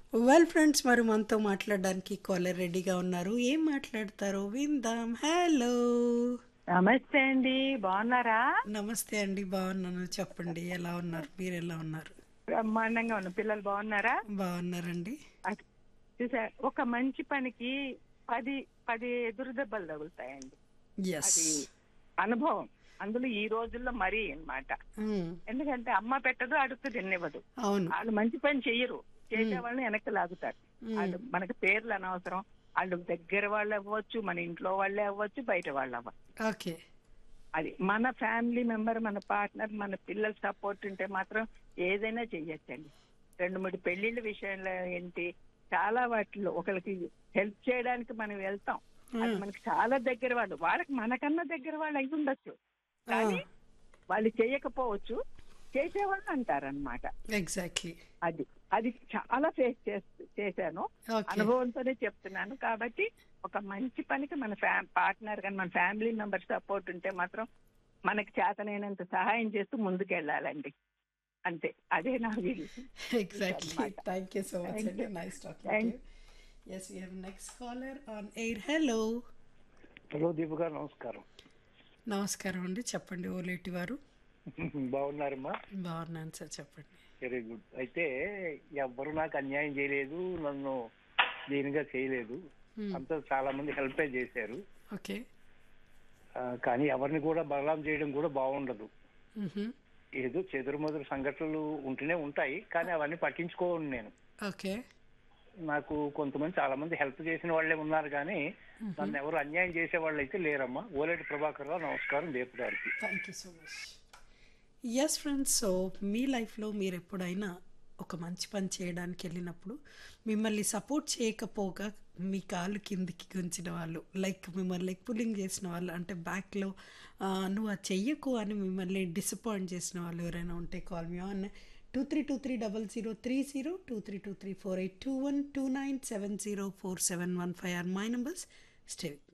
well friends మరి మనతో మాట్లాడడానికి కాలర్ రెడీగా ఉన్నారు ఏం మాట్లాడతారో విందాం హలో నమస్తే అండి బాగున్నారా నమస్తే అండి బాగున్నాను చెప్పండి ఎలా ఉన్నారు మీరు ఎలా ఉన్నారు బ్రహ్మాండంగా ఉన్న పిల్లలు బాగున్నారా బాగున్నారండి అది చూసా ఒక మంచి పనికి పది పది ఎదురు దెబ్బలు తగులుతాయండి ఎస్ అది అనుభవం అందులో ఈ రోజుల్లో మరీ అన్నమాట ఎందుకంటే అమ్మ పెట్టదు అడుగు తినివ్వదు అవును వాళ్ళు మంచి పని చెయ్యరు చేసే వాళ్ళని వెనక్కి లాగుతారు వాళ్ళు మనకి పేర్లు అనవసరం వాళ్ళు దగ్గర వాళ్ళు అవ్వచ్చు మన ఇంట్లో వాళ్ళే అవ్వచ్చు బయట వాళ్ళు అవ్వచ్చు ఓకే అది మన ఫ్యామిలీ మెంబర్ మన పార్ట్నర్ మన పిల్లల సపోర్ట్ ఉంటే మాత్రం ఏదైనా చెయ్యొచ్చండి రెండు మూడు పెళ్లిళ్ళ విషయంలో ఏంటి చాలా వాటిలో ఒకరికి హెల్ప్ చేయడానికి మనం వెళ్తాం అది మనకి చాలా దగ్గర వాళ్ళు వాళ్ళకి మనకన్నా దగ్గర వాళ్ళు అయి ఉండొచ్చు కానీ వాళ్ళు చేయకపోవచ్చు చేసేవాళ్ళు అంటారనమాట ఎగ్జాక్ట్లీ అది అది చాలా ఫేస్ చేశాను ఓకే అనుభవంతోనే చెప్తున్నాను కాబట్టి ఒక మంచి పనికి మన ఫ్యా పార్ట్నర్ కానీ మన ఫ్యామిలీ మెంబర్ సపోర్ట్ ఉంటే మాత్రం మనకి చేతనైనంత సహాయం చేస్తూ ముందుకెళ్ళాలండి అంతే అదే నా వీలు exactly thank you so much అండి nice talking yes we have next caller on air hello hello Deepu garu నమస్కారం నమస్కారం అండి చెప్పండి ఓలేటి వారు బాగున్నారమ్మా బాగున్నాను సార్ చెప్పండి వెరీ గుడ్ అయితే ఎవ్వరు నాకు అన్యాయం చేయలేదు నన్ను దీనిగా చేయలేదు అంతా చాలా మంది హెల్పే చేశారు ఓకే ఆ, కానీ ఎవరిని కూడా బదలాం చేయడం కూడా బాగుండదు ఏదో చెదురుమదురు సంఘటనలు ఉంటూనే ఉంటాయి కానీ అవన్నీ పట్టించుకోను నేను ఓకే నాకు కొంతమంది చాలా మంది హెల్ప్ చేసిన వాళ్ళే ఉన్నారు కానీ నన్ను ఎవరు అన్యాయం చేసే వాళ్ళు అయితే లేరమ్మా ఓలేటి ప్రభాకర్ రావు నమస్కారం దీపు గారికి thank you so much yes friends so మీ లైఫ్లో మీరు ఎప్పుడైనా ఒక మంచి పని చేయడానికి వెళ్ళినప్పుడు మిమ్మల్ని సపోర్ట్ చేయకపోగా మీ కాలు కిందికి గుంచిన వాళ్ళు లైక్ మిమ్మల్ని లైక్ పుల్లింగ్ చేసిన వాళ్ళు అంటే బ్యాక్లో నువ్వు అది చెయ్యకు అని మిమ్మల్ని డిసప్పాయింట్ చేసిన వాళ్ళు ఎవరైనా ఉంటే call me on two three two three double zero three zero two three two three four eight two one two nine seven zero four seven one five or my numbers stay